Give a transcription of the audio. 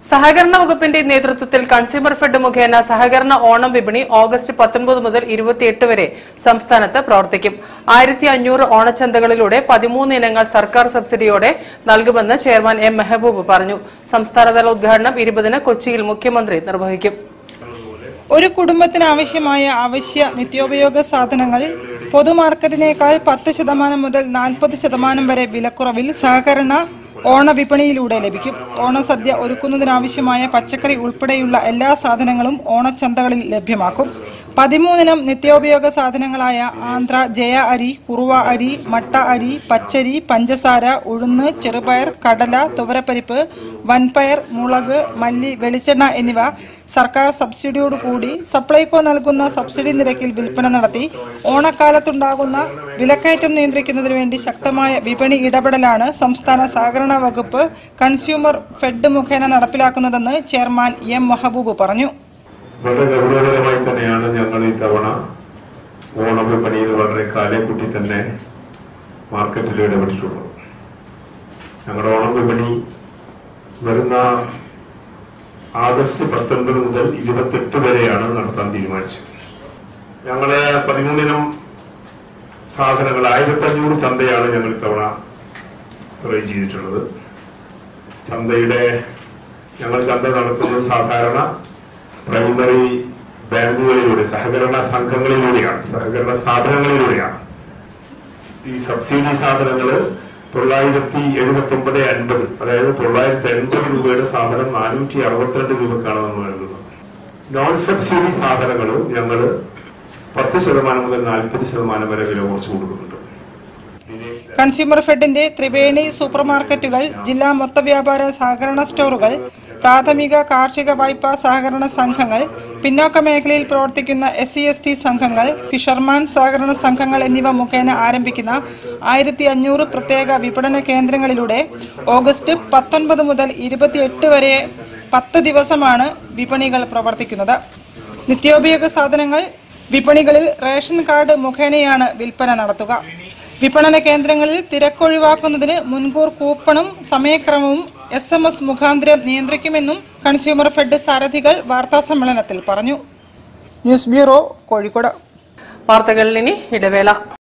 സഹകരണ വകുപ്പിന്റെ നേതൃത്വത്തിൽ കൺസ്യൂമർ ഫെഡ് മുഖേന സഹകരണ ഓണം വിപണി ഓഗസ്റ്റ് പത്തൊൻപത് മുതൽ ഇരുപത്തിയെട്ട് വരെ സംസ്ഥാനത്ത് പ്രവർത്തിക്കും ആയിരത്തി അഞ്ഞൂറ് ഓണച്ചന്തകളിലൂടെ പതിമൂന്ന് ഇനങ്ങൾ സർക്കാർ സബ്സിഡിയോടെ നൽകുമെന്ന് ചെയർമാൻ എം മെഹബൂബ് പറഞ്ഞു സംസ്ഥാനതല ഉദ്ഘാടനം ഇരുപതിന് കൊച്ചിയിൽ മുഖ്യമന്ത്രി നിർവഹിക്കും ഒരു കുടുംബത്തിന് ആവശ്യമായ അവശ്യ നിത്യോപയോഗ സാധനങ്ങൾ പൊതുമാർക്കറ്റിനേക്കാൾ പത്ത് ശതമാനം മുതൽ നാൽപ്പത് ശതമാനം വരെ വിലക്കുറവിൽ സഹകരണ ഓണവിപണിയിലൂടെ ലഭിക്കും ഓണസദ്യ ഒരുക്കുന്നതിനാവശ്യമായ പച്ചക്കറി ഉൾപ്പെടെയുള്ള എല്ലാ സാധനങ്ങളും ഓണച്ചന്തകളിൽ ലഭ്യമാക്കും പതിമൂന്നിനം നിത്യോപയോഗ സാധനങ്ങളായ ആന്ധ്ര ജയ അരി കുറുവ അരി മട്ട അരി പച്ചരി പഞ്ചസാര ഉഴുന്ന് ചെറുപയർ കടല തുവരപ്പരിപ്പ് വൻപയർ മുളക് മല്ലി വെളിച്ചെണ്ണ എന്നിവ സർക്കാർ സബ്സിഡിയോടുകൂടി സപ്ലൈകോ നൽകുന്ന സബ്സിഡി നിരക്കിൽ വിൽപ്പന നടത്തി ഓണക്കാലത്തുണ്ടാകുന്ന വിലക്കയറ്റം നിയന്ത്രിക്കുന്നതിന് വേണ്ടി ശക്തമായ വിപണി ഇടപെടലാണ് സംസ്ഥാന സഹകരണ വകുപ്പ് കൺസ്യൂമർ ഫെഡ് മുഖേന നടപ്പിലാക്കുന്നതെന്ന് ചെയർമാൻ എം മഹബൂബ് പറഞ്ഞു വളരെ ഗൗരവകരമായി തന്നെയാണ് ഞങ്ങൾ ഈ തവണ ഓണവിപണിയിൽ വളരെ കാലേക്കുട്ടി തന്നെ മാർക്കറ്റിൽ ഇടപെട്ടിട്ടുള്ളത് ഞങ്ങളുടെ ഓണം വിപണി വരുന്ന ആഗസ്റ്റ് പത്തൊൻപത് മുതൽ ഇരുപത്തെട്ട് വരെയാണ് നടത്താൻ തീരുമാനിച്ചത് ഞങ്ങള് പതിമൂന്നിനം സാധനങ്ങൾ ആയിരത്തി അഞ്ഞൂറ് ചന്തയാണ് ഞങ്ങൾ ഇത്തവണ അറേഞ്ച് ചെയ്തിട്ടുള്ളത് ചന്തയുടെ ഞങ്ങൾ ചന്ത നടത്തുന്നത് സാധാരണ പ്രൈമറി ബാങ്കുകളിലൂടെ സഹകരണ സംഘങ്ങളിലൂടെയാണ് സഹകരണ സ്ഥാപനങ്ങളിലൂടെയാണ് ഈ സബ്സിഡി സാധനങ്ങള് തൊള്ളായിരത്തി എഴുപത്തി ഒമ്പത് അൻപത് അതായത് തൊള്ളായിരത്തി എൺപത് രൂപയുടെ സാധനം നാനൂറ്റി അറുപത്തിരണ്ട് രൂപക്കാണ് നമ്മൾ നൽകുന്നത് നോൺ സബ്സിഡി സാധനങ്ങൾ ഞങ്ങൾ പത്ത് ശതമാനം മുതൽ നാൽപ്പത് ശതമാനം വരെ വില കുറച്ച് കൊടുക്കുന്നുണ്ട് കൺസ്യൂമർ ഫെഡിന്റെ ത്രിവേണി സൂപ്പർ മാർക്കറ്റുകൾ ജില്ലാ മൊത്തവ്യാപാര സഹകരണ സ്റ്റോറുകൾ പ്രാഥമിക കാർഷിക വായ്പാ സഹകരണ സംഘങ്ങൾ പിന്നോക്ക മേഖലയിൽ പ്രവർത്തിക്കുന്ന എസ് സി എസ് ടി സംഘങ്ങൾ ഫിഷർമാൻ സഹകരണ സംഘങ്ങൾ എന്നിവ മുഖേന ആരംഭിക്കുന്ന ആയിരത്തി അഞ്ഞൂറ് പ്രത്യേക വിപണന കേന്ദ്രങ്ങളിലൂടെ ഓഗസ്റ്റ് പത്തൊൻപത് മുതൽ ഇരുപത്തിയെട്ട് വരെ പത്ത് ദിവസമാണ് വിപണികൾ പ്രവർത്തിക്കുന്നത് നിത്യോപയോഗ സാധനങ്ങൾ വിപണികളിൽ റേഷൻ കാർഡ് മുഖേനയാണ് വിൽപ്പന നടത്തുക വിപണന കേന്ദ്രങ്ങളിൽ തിരക്കൊഴിവാക്കുന്നതിന് മുൻകൂർ കൂപ്പണും സമയക്രമവും എസ് എം എസ് മുഖാന്തരം നിയന്ത്രിക്കുമെന്നും കൺസ്യൂമർ ഫെഡ് സാരഥികൾ വാർത്താസമ്മേളനത്തിൽ പറഞ്ഞു ന്യൂസ് ബ്യൂറോ കോഴിക്കോട് വാർത്തകളിൽ ഇനി ഇടവേള